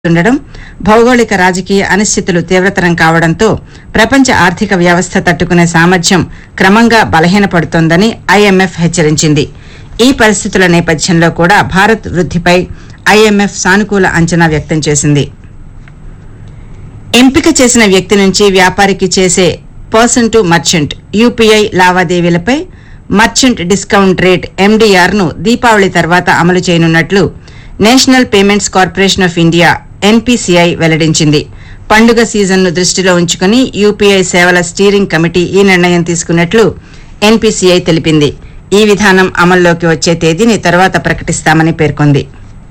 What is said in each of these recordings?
ఉండడం భౌగోళిక రాజకీయ అనిశ్చితులు తీవ్రతరం కావడంతో ప్రపంచ ఆర్థిక వ్యవస్థ తట్టుకునే సామర్థ్యం క్రమంగా బలహీనపడుతోందని ఐఎంఎఫ్ హెచ్చరించింది ఈ పరిస్థితుల నేపథ్యంలో కూడా భారత్ వృద్ధిపై ఐఎంఎఫ్ సానుకూల అంచనా వ్యక్తం చేసింది ఎంపిక చేసిన వ్యక్తి నుంచి వ్యాపారికి చేసే పర్సన్ టు మర్చెంట్ యూపీఐ లావాదేవీలపై మర్చెంట్ డిస్కౌంట్ రేట్ ఎండీఆర్ ను దీపావళి తర్వాత అమలు చేయనున్నట్లు national payments corporation of India NPCI వెల్లడించింది పండుగ సీజన్ను దృష్టిలో ఉంచుకుని యూపీఐ సేవల స్టీరింగ్ కమిటీ ఈ నిర్ణయం తీసుకున్నట్లు ఎన్పీసీఐ తెలిపింది ఈ విధానం అమల్లోకి వచ్చే తేదీని తర్వాత ప్రకటిస్తామని పేర్కొంది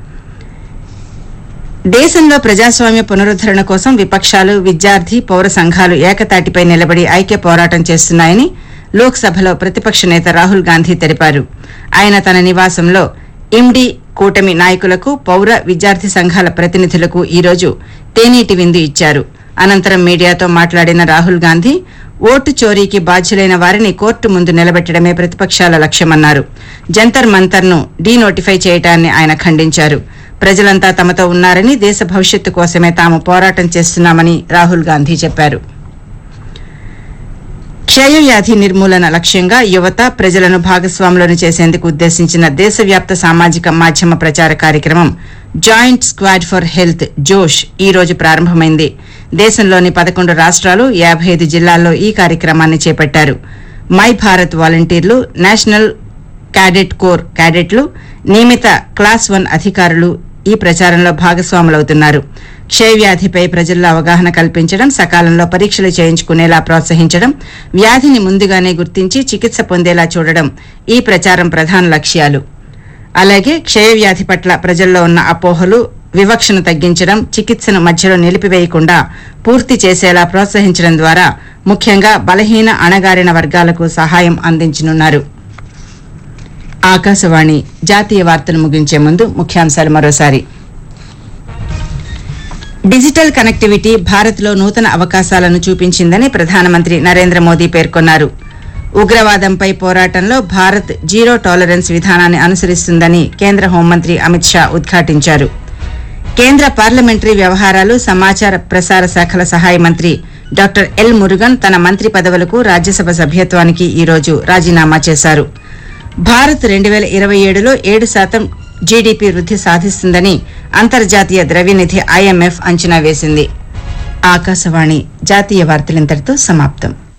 దేశంలో ప్రజాస్వామ్య పునరుద్దరణ కోసం విపక్షాలు విద్యార్థి పౌర సంఘాలు ఏకతాటిపై నిలబడి ఐక్య పోరాటం చేస్తున్నాయని లోక్సభలో ప్రతిపక్ష నేత రాహుల్ గాంధీ తెలిపారు ఆయన తన నివాసంలో ఇమ్డి కూటమి నాయకులకు పౌర విద్యార్థి సంఘాల ప్రతినిధులకు ఈరోజు తేనీటి విందు ఇచ్చారు అనంతరం మీడియాతో మాట్లాడిన రాహుల్ గాంధీ ఓటు చోరీకి బాధ్యులైన వారిని కోర్టు ముందు నిలబెట్టడమే ప్రతిపక్షాల లక్ష్యమన్నారు జంతర్ మంతర్ను డీనోటిఫై చేయటాన్ని ఆయన ఖండించారు ప్రజలంతా తమతో ఉన్నారని దేశ భవిష్యత్తు కోసమే తాము పోరాటం చేస్తున్నామని రాహుల్ గాంధీ చెప్పారు క్షయవ్యాధి నిర్మూలన లక్ష్యంగా యువత ప్రజలను భాగస్వాములను చేసేందుకు ఉద్దేశించిన దేశవ్యాప్త సామాజిక మాధ్యమ ప్రచార కార్యక్రమం జాయింట్ స్క్వాడ్ ఫర్ హెల్త్ జోష్ ఈ రోజు ప్రారంభమైంది దేశంలోని పదకొండు రాష్ట్రాలు యాభై ఐదు జిల్లాల్లో ఈ కార్యక్రమాన్ని చేపట్టారు మై భారత్ వాలంటీర్లు నేషనల్ క్యాడెట్ కోర్ క్యాడెట్లు నియమిత క్లాస్ వన్ అధికారులు ఈ ప్రచారంలో భాగస్వాములవుతున్నారు క్షయవ్యాధిపై ప్రజల్లో అవగాహన కల్పించడం సకాలంలో పరీక్షలు చేయించుకునేలా ప్రోత్సహించడం వ్యాధిని ముందుగానే గుర్తించి చికిత్స పొందేలా చూడడం ఈ ప్రచారం ప్రధాన లక్ష్యాలు అలాగే క్షయవ్యాధి పట్ల ప్రజల్లో ఉన్న అపోహలు వివక్షను తగ్గించడం చికిత్సను మధ్యలో నిలిపివేయకుండా పూర్తి చేసేలా ప్రోత్సహించడం ద్వారా ముఖ్యంగా బలహీన అణగారిన వర్గాలకు సహాయం అందించనున్నారు ఆకాశవాణి జాతీయ వార్తలు ముగించే ముందు ముఖ్యాంశాలు మరోసారి డిజిటల్ కనెక్టివిటీ భారత్లో నూతన అవకాశాలను చూపించిందని ప్రధానమంత్రి నరేంద్ర మోదీ పేర్కొన్నారు ఉగ్రవాదంపై పోరాటంలో భారత్ జీరో టాలరెన్స్ విధానాన్ని అనుసరిస్తుందని కేంద్ర హోంమంత్రి అమిత్ షా ఉద్ఘాటించారు కేంద్ర పార్లమెంటరీ వ్యవహారాలు సమాచార ప్రసార శాఖల సహాయ మంత్రి డాక్టర్ ఎల్ మురుగన్ తన మంత్రి పదవులకు రాజ్యసభ సభ్యత్వానికి ఈ రోజు రాజీనామా చేశారు భారత్ రెండు వేల ఇరవై ఏడులో ఏడు శాతం జీడీపీ వృద్ధి సాధిస్తుందని అంతర్జాతీయ ద్రవ్యనిధి ఐఎంఎఫ్ అంచనా వేసింది ఆకాశవాణి జాతీయ వార్తలింతటితో సమాప్తం